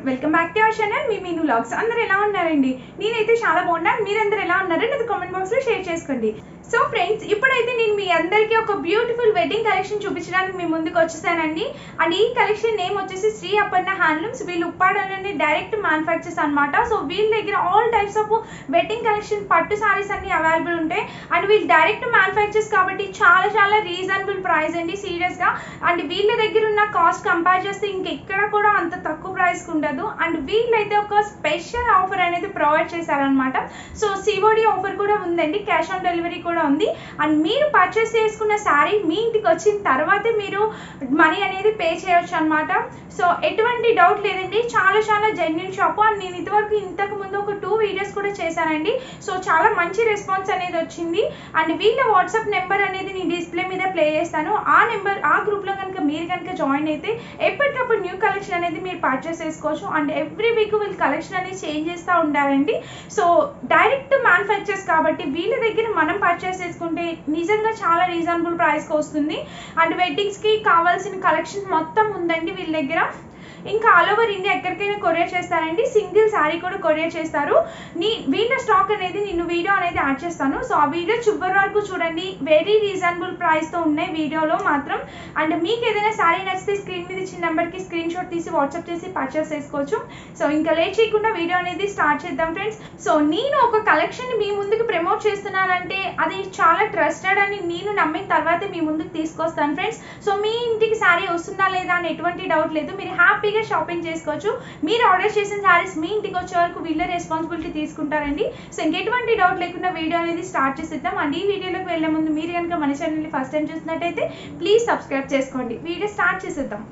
welcome back to our channel మీ Meenu logs అందరూ ఎలా ఉన్నారండి నేనైతే చాలా బాగున్నాను మీరందరూ ఎలా ఉన్నారో నాది కామెంట్ బాక్స్లో షేర్ చేసుకోండి సో ఫ్రెండ్స్ ఇప్పుడైతే నేను మీ అందరికీ ఒక బ్యూటిఫుల్ వెడ్డింగ్ కలెక్షన్ చూపించడానికి మీ ముందుకు వచ్చేసానండి అండ్ ఈ కలెక్షన్ నేమ్ వచ్చేసి శ్రీ అపర్ణ హ్యాండ్లూమ్స్ వీళ్ళు ఉప్పాడలోని డైరెక్ట్ మ్యానుఫ్యాక్చర్స్ అనమాట సో వీళ్ళ దగ్గర all types of wedding collection పట్టు సారీస్ అన్ని అవైలబుల్ ఉంటాయి అండ్ వీళ్ళు డైరెక్ట్ మ్యానుఫ్యాక్చర్స్ కాబట్టి చాలా చాలా రీజనబుల్ ప్రైస్ అండి సీరియస్గా అండ్ వీళ్ళ దగ్గర ఉన్న కాస్ట్ కంపేర్ చేస్తే ఇంకెక్కడ కూడా అంత తక్కువ ప్రైస్కి ఉండదు అండ్ వీళ్ళైతే ఒక స్పెషల్ ఆఫర్ అనేది ప్రొవైడ్ చేశారనమాట సో సిఓడి ఆఫర్ కూడా ఉందండి క్యాష్ ఆన్ డెలివరీ కూడా ఉంది అండ్ మీరు పర్చేస్ చేసుకున్న శారీ మీ ఇంటికి వచ్చిన తర్వాతే మీరు మనీ అనేది పే చేయొచ్చు అనమాట సో ఎటువంటి డౌట్ లేదండి చాలా చాలా జెన్యున్ షాప్ అండ్ నేను ఇంతవరకు ఇంతకు ముందు ఒక టూ వీడియోస్ కూడా చేశానండి సో చాలా మంచి రెస్పాన్స్ అనేది వచ్చింది అండ్ వీళ్ళ వాట్సాప్ నెంబర్ అనేది నేను డిస్ప్లే మీద ప్లే చేస్తాను ఆ నెంబర్ ఆ గ్రూప్లో కనుక మీరు కనుక జాయిన్ అయితే ఎప్పటికప్పుడు న్యూ కలెక్షన్ అనేది మీరు పర్చేస్ చేసుకోవచ్చు అండ్ ఎవ్రీ వీక్ వీళ్ళు కలెక్షన్ అనేది చేంజ్ చేస్తూ ఉంటారండి సో డైరెక్ట్ మ్యానుఫ్యాక్చర్స్ కాబట్టి వీళ్ళ దగ్గర మనం పర్చేస్ చేసుకుంటే నిజంగా చాలా రీజనబుల్ ప్రైస్కి వస్తుంది అండ్ వెడ్డింగ్స్కి కావాల్సిన కలెక్షన్ మొత్తం ఉందండి వీళ్ళ దగ్గర ఇంకా ఆల్ ఓవర్ ఇండియా ఎక్కడికైనా కొరియర్ చేస్తారండి సింగిల్ శారీ కూడా కొరియర్ చేస్తారు నీ వీళ్ళ స్టాక్ అనేది నేను వీడియో అనేది యాడ్ చేస్తాను సో ఆ వీడియో చివరి వరకు చూడండి వెరీ రీజనబుల్ ప్రైస్తో ఉన్నాయి వీడియోలో మాత్రం అండ్ మీకు ఏదైనా శారీ నచ్చితే స్క్రీన్ మీద ఇచ్చిన నెంబర్కి స్క్రీన్ షాట్ తీసి వాట్సాప్ చేసి పర్చేస్ చేసుకోవచ్చు సో ఇంకా లేట్ చేయకుండా వీడియో అనేది స్టార్ట్ చేద్దాం ఫ్రెండ్స్ సో నేను ఒక కలెక్షన్ మీ ముందుకు ప్రమోట్ చేస్తున్నానంటే అది చాలా ట్రస్టెడ్ అని నేను నమ్మిన తర్వాతే మీ ముందుకు తీసుకొస్తాను ఫ్రెండ్స్ సో మీ ఇంటికి శారీ వస్తుందా లేదా అని ఎటువంటి డౌట్ లేదు మీరు హ్యాపీ హ్యాపీగా షాపింగ్ చేసుకోవచ్చు మీరు ఆర్డర్ చేసిన శారీస్ మీ ఇంటికి వచ్చే వరకు వీళ్ళే రెస్పాన్సిబిలిటీ తీసుకుంటారండి సో ఇంకెటువంటి డౌట్ లేకుండా వీడియో అనేది స్టార్ట్ చేసేద్దాం అండ్ ఈ వీడియోలోకి వెళ్ళే ముందు మీరు కనుక మన ఛానల్ని ఫస్ట్ టైం చూసినట్టయితే ప్లీజ్ సబ్స్క్రైబ్ చేసుకోండి వీడియో స్టార్ట్ చేసేద్దాం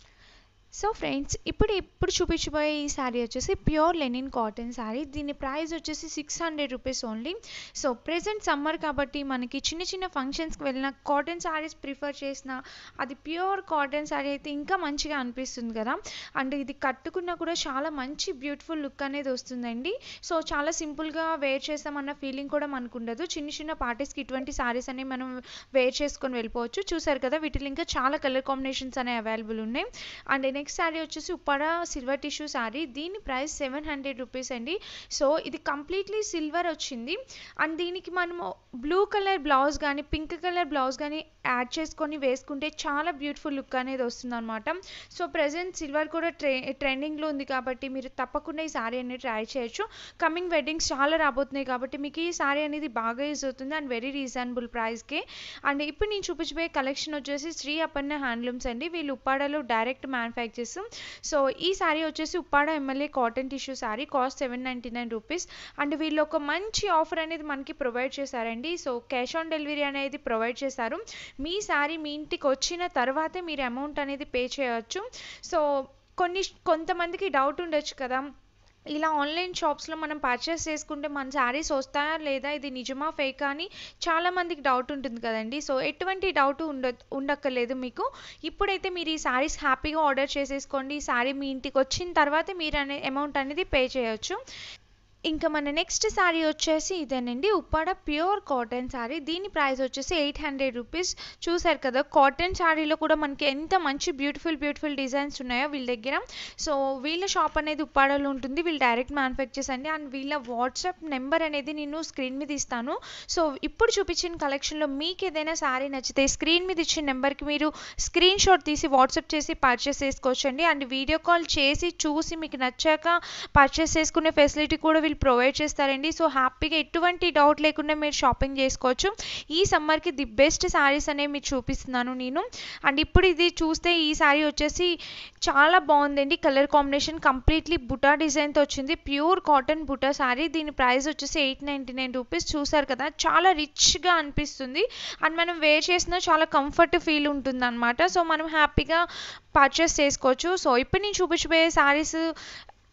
సో ఫ్రెండ్స్ ఇప్పుడు ఇప్పుడు చూపించబోయే ఈ శారీ వచ్చేసి ప్యూర్ లెనిన్ కాటన్ శారీ దీని ప్రైస్ వచ్చేసి six hundred rupees only so present summer కాబట్టి మనకి చిన్న చిన్న ఫంక్షన్స్కి వెళ్ళిన కాటన్ శారీస్ ప్రిఫర్ చేసిన అది ప్యూర్ కాటన్ శారీ అయితే ఇంకా మంచిగా అనిపిస్తుంది కదా అండ్ ఇది కట్టుకున్నా కూడా చాలా మంచి బ్యూటిఫుల్ లుక్ అనేది వస్తుందండి సో చాలా సింపుల్గా వేర్ చేస్తామన్న ఫీలింగ్ కూడా మనకు ఉండదు చిన్న చిన్న పార్టీస్కి ఇటువంటి శారీస్ అనేవి మనం వేర్ చేసుకొని వెళ్ళిపోవచ్చు చూసారు కదా వీటిలో ఇంకా చాలా కలర్ కాంబినేషన్స్ అనేవి అవైలబుల్ ఉన్నాయి అండ్ నెక్స్ట్ శారీ వచ్చేసి ఉప్పాడ సిల్వర్ టిష్యూ శారీ దీని ప్రైస్ సెవెన్ హండ్రెడ్ రూపీస్ అండి సో ఇది కంప్లీట్లీ సిల్వర్ వచ్చింది అండ్ దీనికి మనము బ్లూ కలర్ బ్లౌజ్ కానీ పింక్ కలర్ బ్లౌజ్ కానీ యాడ్ చేసుకొని వేసుకుంటే చాలా బ్యూటిఫుల్ లుక్ అనేది వస్తుంది అనమాట సో ప్రజెంట్ సిల్వర్ కూడా ట్రె ట్రెండింగ్లో ఉంది కాబట్టి మీరు తప్పకుండా ఈ శారీ అనేది ట్రై చేయొచ్చు కమింగ్ వెడ్డింగ్స్ చాలా రాబోతున్నాయి కాబట్టి మీకు ఈ శారీ అనేది బాగా యూజ్ అవుతుంది అండ్ వెరీ రీజనబుల్ ప్రైస్కి అండ్ ఇప్పుడు నేను చూపించబోయే కలెక్షన్ వచ్చేసి శ్రీ అపర్ణ హ్యాండ్లూమ్స్ అండి వీళ్ళు ఉప్పాడలో డైరెక్ట్ మ్యానుఫ్యాక్చర్స్ సో ఈ శారీ వచ్చేసి ఉప్పాడ ఎమ్మెల్యే cotton tissue sari cost seven ninety nine rupees and వీళ్ళు ఒక మంచి ఆఫర్ అనేది మనకి ప్రొవైడ్ చేశారండి సో క్యాష్ ఆన్ డెలివరీ అనేది ప్రొవైడ్ చేశారు మీ శారీ మీ ఇంటికి వచ్చిన తర్వాతే మీరు అమౌంట్ అనేది పే చేయవచ్చు సో కొన్ని కొంతమందికి డౌట్ ఉండొచ్చు కదా ఇలా ఆన్లైన్ షాప్స్లో మనం పర్చేస్ చేసుకుంటే మన శారీస్ వస్తాయా లేదా ఇది నిజమా ఫేకా అని చాలామందికి డౌట్ ఉంటుంది కదండి సో ఎటువంటి డౌట్ ఉండ ఉండక్కర్లేదు మీకు ఇప్పుడైతే మీరు ఈ శారీస్ హ్యాపీగా ఆర్డర్ చేసేసుకోండి ఈ శారీ మీ ఇంటికి వచ్చిన తర్వాత మీరు అనే అమౌంట్ అనేది పే చేయొచ్చు ఇంకా మన నెక్స్ట్ శారీ వచ్చేసి ఇదేనండి ఉప్పాడ ప్యూర్ కాటన్ శారీ దీని ప్రైస్ వచ్చేసి ఎయిట్ హండ్రెడ్ రూపీస్ చూసారు కదా కాటన్ శారీలో కూడా మనకి ఎంత మంచి బ్యూటిఫుల్ బ్యూటిఫుల్ డిజైన్స్ ఉన్నాయో వీళ్ళ దగ్గర సో వీళ్ళ షాప్ అనేది ఉప్పాడలో ఉంటుంది వీళ్ళు డైరెక్ట్ మ్యానుఫ్యాక్చర్స్ అండి అండ్ వీళ్ళ వాట్సాప్ నెంబర్ అనేది నేను స్క్రీన్ మీద ఇస్తాను సో ఇప్పుడు చూపించిన కలెక్షన్లో మీకు ఏదైనా శారీ నచ్చితే స్క్రీన్ మీద ఇచ్చిన నెంబర్కి మీరు స్క్రీన్ షాట్ తీసి వాట్సాప్ చేసి పర్చేస్ చేసుకోవచ్చండి అండ్ వీడియో కాల్ చేసి చూసి మీకు నచ్చాక పర్చేస్ చేసుకునే ఫెసిలిటీ కూడా వీళ్ళు ప్రొవైడ్ చేస్తారండి సో హ్యాపీగా ఎటువంటి డౌట్ లేకుండా మీరు షాపింగ్ చేసుకోవచ్చు ఈ సమ్మర్కి ది బెస్ట్ శారీస్ అనేవి మీకు చూపిస్తున్నాను నేను అండ్ ఇప్పుడు ఇది చూస్తే ఈ శారీ వచ్చేసి చాలా బాగుందండి కలర్ కాంబినేషన్ కంప్లీట్లీ బుటా డిజైన్తో వచ్చింది ప్యూర్ కాటన్ బుటా శారీ దీని ప్రైస్ వచ్చేసి ఎయిట్ నైంటీ నైన్ రూపీస్ చూసారు కదా చాలా రిచ్గా అనిపిస్తుంది అండ్ మనం వేర్ చేసిన చాలా కంఫర్ట్ ఫీల్ ఉంటుంది అనమాట సో మనం హ్యాపీగా పర్చేస్ చేసుకోవచ్చు సో ఇప్పుడు నేను చూపించబోయే శారీస్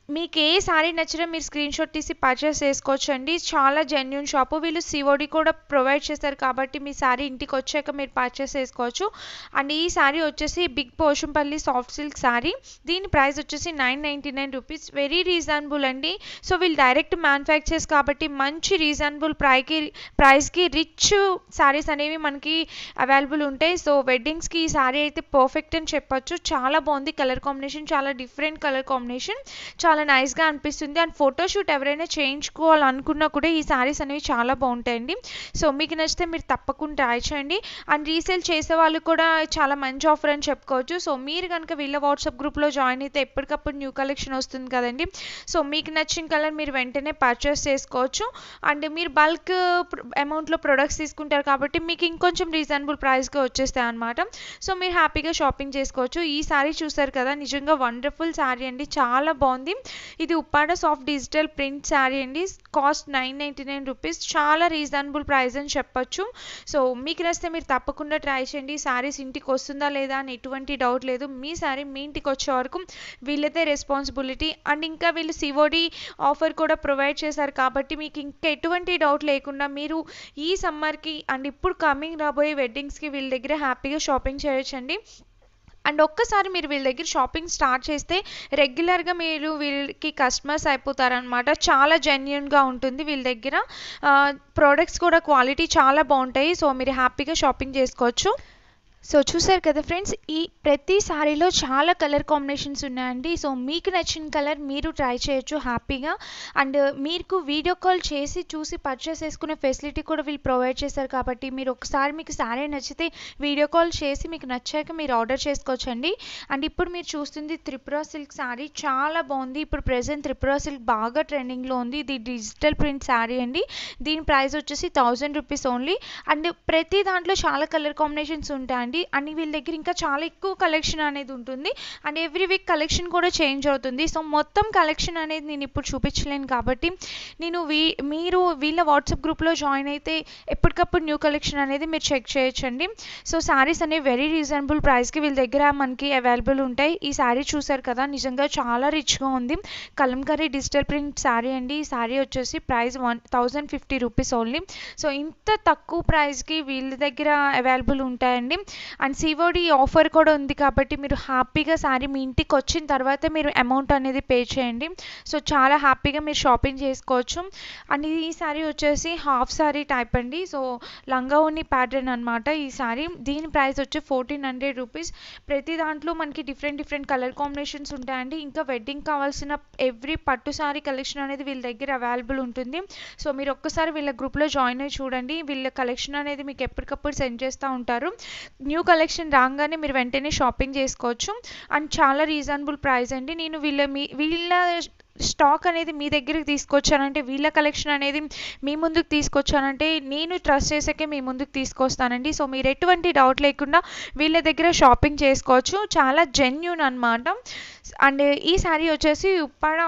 మీకు ఏ సారీ నచ్చినా మీరు స్క్రీన్ షాట్ తీసి పర్చేస్ చేసుకోవచ్చు అండి చాలా జెన్యున్ షాపు వీళ్ళు సిఓడి కూడా ప్రొవైడ్ చేస్తారు కాబట్టి మీ సారీ ఇంటికి వచ్చాక మీరు పర్చేస్ చేసుకోవచ్చు అండ్ ఈ సారీ వచ్చేసి big Pochampally soft silk sari దీని ప్రైస్ వచ్చేసి nine ninety nine rupees very reasonable అండి సో వీళ్ళు డైరెక్ట్ మ్యానుఫ్యాక్చర్స్ కాబట్టి మంచి రీజనబుల్ ప్రైకి ప్రైస్కి రిచ్ సారీస్ అనేవి మనకి అవైలబుల్ ఉంటాయి సో వెడ్డింగ్స్కి ఈ సారీ అయితే పర్ఫెక్ట్ అని చెప్పొచ్చు చాలా బాగుంది కలర్ కాంబినేషన్ చాలా డిఫరెంట్ కలర్ కాంబినేషన్ చాలా నైస్గా అనిపిస్తుంది అండ్ ఫోటోషూట్ ఎవరైనా చేయించుకోవాలనుకున్నా కూడా ఈ సారీస్ అనేవి చాలా బాగుంటాయండి సో మీకు నచ్చితే మీరు తప్పకుండా ట్రై చేయండి అండ్ రీసేల్ చేసే వాళ్ళు కూడా చాలా మంచి ఆఫర్ అని చెప్పుకోవచ్చు సో మీరు కనుక వీళ్ళ వాట్సాప్ గ్రూప్లో జాయిన్ అయితే ఎప్పటికప్పుడు న్యూ కలెక్షన్ వస్తుంది కదండి సో మీకు నచ్చిన కలర్ మీరు వెంటనే పర్చేస్ చేసుకోవచ్చు అండ్ మీరు బల్క్ అమౌంట్లో ప్రొడక్ట్స్ తీసుకుంటారు కాబట్టి మీకు ఇంకొంచెం రీజనబుల్ ప్రైస్గా వచ్చేస్తాయి అనమాట సో మీరు హ్యాపీగా షాపింగ్ చేసుకోవచ్చు ఈ సారీ చూసారు కదా నిజంగా వండర్ఫుల్ శారీ అండి చాలా బాగుంది ఇది Uppada soft digital print sari అండి cost nine ninety nine rupees చాలా రీజనబుల్ ప్రైస్ అని చెప్పొచ్చు సో మీకు నచ్చితే మీరు తప్పకుండా ట్రై చేయండి శారీస్ ఇంటికి వస్తుందా లేదా అని ఎటువంటి డౌట్ లేదు మీ శారీ మీ ఇంటికి వచ్చే వరకు వీళ్ళదే రెస్పాన్సిబిలిటీ అండ్ ఇంకా వీళ్ళు సివోడి ఆఫర్ కూడా ప్రొవైడ్ చేశారు కాబట్టి మీకు ఇంకా ఎటువంటి డౌట్ లేకుండా మీరు ఈ సమ్మర్కి అండ్ ఇప్పుడు కమింగ్ రాబోయే వెడ్డింగ్స్కి వీళ్ళ దగ్గర హ్యాపీగా షాపింగ్ చేయొచ్చండి అండ్ ఒక్కసారి మీరు వీళ్ళ దగ్గర షాపింగ్ స్టార్ట్ చేస్తే రెగ్యులర్గా మీరు వీళ్ళకి కస్టమర్స్ అయిపోతారనమాట చాలా జెన్యున్గా ఉంటుంది వీళ్ళ దగ్గర ప్రోడక్ట్స్ కూడా క్వాలిటీ చాలా బాగుంటాయి సో మీరు హ్యాపీగా షాపింగ్ చేసుకోవచ్చు సో చూసారు కదా ఫ్రెండ్స్ ఈ ప్రతి సారీలో చాలా కలర్ కాంబినేషన్స్ ఉన్నాయండి సో మీకు నచ్చిన కలర్ మీరు ట్రై చేయొచ్చు హ్యాపీగా అండ్ మీకు వీడియో కాల్ చేసి చూసి పర్చేస్ చేసుకునే ఫెసిలిటీ కూడా వీళ్ళు ప్రొవైడ్ చేశారు కాబట్టి మీరు ఒకసారి మీకు సారీ నచ్చితే వీడియో కాల్ చేసి మీకు నచ్చాక మీరు ఆర్డర్ చేసుకోవచ్చండి అండ్ ఇప్పుడు మీరు చూస్తుంది త్రిపుర సిల్క్ సారీ చాలా బాగుంది ఇప్పుడు ప్రెసెంట్ త్రిపుర సిల్క్ బాగా ట్రెండింగ్లో ఉంది ఇది డిజిటల్ ప్రింట్ శారీ అండి దీని ప్రైస్ వచ్చేసి థౌజండ్ రూపీస్ ఓన్లీ అండ్ ప్రతి దాంట్లో చాలా కలర్ కాంబినేషన్స్ ఉంటాయండి అండ్ వీళ్ళ దగ్గర ఇంకా చాలా ఎక్కువ కలెక్షన్ అనేది ఉంటుంది అండ్ ఎవ్రీ వీక్ కలెక్షన్ కూడా చేంజ్ అవుతుంది సో మొత్తం కలెక్షన్ అనేది నేను ఇప్పుడు చూపించలేను కాబట్టి నేను వీ మీరు వీళ్ళ వాట్సాప్ గ్రూప్లో జాయిన్ అయితే ఎప్పటికప్పుడు న్యూ కలెక్షన్ అనేది మీరు చెక్ చేయొచ్చండి సో శారీస్ అనేవి వెరీ రీజనబుల్ ప్రైస్కి వీళ్ళ దగ్గర మనకి అవైలబుల్ ఉంటాయి ఈ శారీ చూసారు కదా నిజంగా చాలా రిచ్గా ఉంది కలంకరీ డిజిటల్ ప్రింట్ శారీ అండి ఈ శారీ వచ్చేసి price one thousand fifty rupees only so ఇంత తక్కువ ప్రైస్కి వీళ్ళ దగ్గర అవైలబుల్ ఉంటాయండి అండ్ సివోడి ఆఫర్ కూడా ఉంది కాబట్టి మీరు హ్యాపీగా శారీ మీ ఇంటికి వచ్చిన తర్వాత మీరు అమౌంట్ అనేది పే చేయండి సో చాలా హ్యాపీగా మీరు షాపింగ్ చేసుకోవచ్చు అండ్ ఈ శారీ వచ్చేసి హాఫ్ శారీ టైప్ అండి సో లంగా ఉన్ని ప్యాటర్న్ అనమాట ఈ శారీ దీని ప్రైస్ వచ్చి ఫోర్టీన్ హండ్రెడ్ రూపీస్ ప్రతి దాంట్లో మనకి డిఫరెంట్ డిఫరెంట్ కలర్ కాంబినేషన్స్ ఉంటాయండి ఇంకా వెడ్డింగ్ కావాల్సిన ఎవ్రీ పట్టు శారీ కలెక్షన్ అనేది వీళ్ళ దగ్గర అవైలబుల్ ఉంటుంది సో మీరు ఒక్కసారి వీళ్ళ గ్రూప్లో జాయిన్ అయ్యి చూడండి వీళ్ళ కలెక్షన్ అనేది మీకు ఎప్పటికప్పుడు సెండ్ చేస్తూ ఉంటారు న్యూ కలెక్షన్ రాగానే మీరు వెంటనే షాపింగ్ చేసుకోవచ్చు అండ్ చాలా రీజనబుల్ ప్రైస్ అండి నేను వీళ్ళ మీ వీళ్ళ స్టాక్ అనేది మీ దగ్గరికి తీసుకొచ్చానంటే వీళ్ళ కలెక్షన్ అనేది మీ ముందుకు తీసుకొచ్చానంటే నేను ట్రస్ట్ చేసాకే మీ ముందుకు తీసుకొస్తానండి సో మీరు ఎటువంటి డౌట్ లేకుండా వీళ్ళ దగ్గర షాపింగ్ చేసుకోవచ్చు చాలా జెన్యున్ అనమాట అండ్ ఈ శారీ వచ్చేసి ఉప్పాడ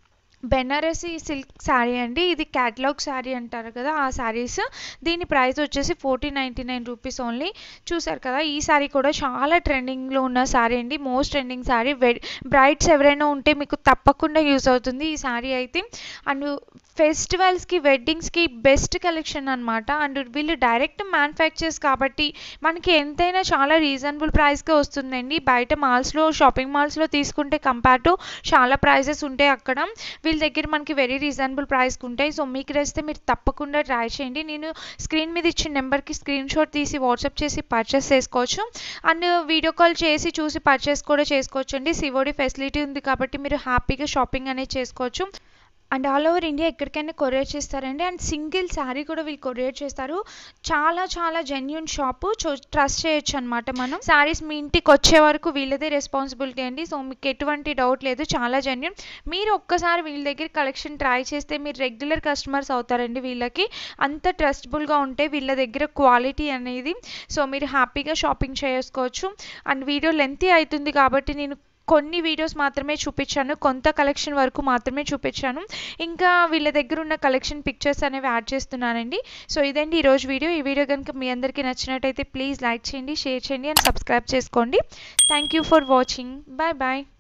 బెనారసి సిల్క్ శారీ అండి ఇది క్యాటలాగ్ శారీ అంటారు కదా ఆ శారీస్ దీని ప్రైస్ వచ్చేసి fourteen ninety nine rupees only చూసారు కదా ఈ శారీ కూడా చాలా ట్రెండింగ్లో ఉన్న శారీ అండి మోస్ట్ ట్రెండింగ్ శారీ వె బ్రైడ్స్ ఎవరైనా ఉంటే మీకు తప్పకుండా యూజ్ అవుతుంది ఈ శారీ అయితే అండ్ ఫెస్టివల్స్కి వెడ్డింగ్స్కి బెస్ట్ కలెక్షన్ అనమాట అండ్ వీళ్ళు డైరెక్ట్ మ్యానుఫ్యాక్చర్స్ కాబట్టి మనకి ఎంతైనా చాలా రీజనబుల్ ప్రైస్కే వస్తుందండి బయట మాల్స్లో షాపింగ్ మాల్స్లో తీసుకుంటే కంపేర్ టు చాలా ప్రైజెస్ ఉంటాయి అక్కడ వీళ్ళ దగ్గర మనకి వెరీ రీజనబుల్ ప్రైస్కి ఉంటాయి సో మీకు నచ్చితే మీరు తప్పకుండా ట్రై చేయండి నేను స్క్రీన్ మీద ఇచ్చిన నెంబర్కి స్క్రీన్ షాట్ తీసి వాట్సాప్ చేసి పర్చేస్ చేసుకోవచ్చు అండ్ వీడియో కాల్ చేసి చూసి పర్చేస్ కూడా చేసుకోవచ్చు అండి సివోడి ఫెసిలిటీ ఉంది కాబట్టి మీరు హ్యాపీగా షాపింగ్ అనేది చేసుకోవచ్చు అండ్ ఆల్ ఓవర్ ఇండియా ఎక్కడికైనా కొరియర్ చేస్తారండి అండ్ సింగిల్ శారీ కూడా వీళ్ళు కొరియర్ చేస్తారు చాలా చాలా జెన్యున్ షాపు ట్రస్ట్ చేయొచ్చు అనమాట మనం శారీస్ మీ ఇంటికి వచ్చే వరకు వీళ్ళదే రెస్పాన్సిబిలిటీ అండి సో మీకు ఎటువంటి డౌట్ లేదు చాలా జెన్యున్ మీరు ఒక్కసారి వీళ్ళ దగ్గర కలెక్షన్ ట్రై చేస్తే మీరు రెగ్యులర్ కస్టమర్స్ అవుతారండి వీళ్ళకి అంత ట్రస్టబుల్గా ఉంటే వీళ్ళ దగ్గర క్వాలిటీ అనేది సో మీరు హ్యాపీగా షాపింగ్ చేసుకోవచ్చు అండ్ వీడియో లెంతీ అవుతుంది కాబట్టి నేను కొన్ని వీడియోస్ మాత్రమే చూపించాను కొంత కలెక్షన్ వరకు మాత్రమే చూపించాను ఇంకా వీళ్ళ దగ్గర ఉన్న కలెక్షన్ పిక్చర్స్ అనేవి యాడ్ చేస్తున్నానండి సో ఇదండి ఈరోజు వీడియో ఈ వీడియో కనుక మీ అందరికీ నచ్చినట్టయితే ప్లీజ్ లైక్ చేయండి షేర్ చేయండి అండ్ సబ్స్క్రైబ్ చేసుకోండి thank you for watching bye bye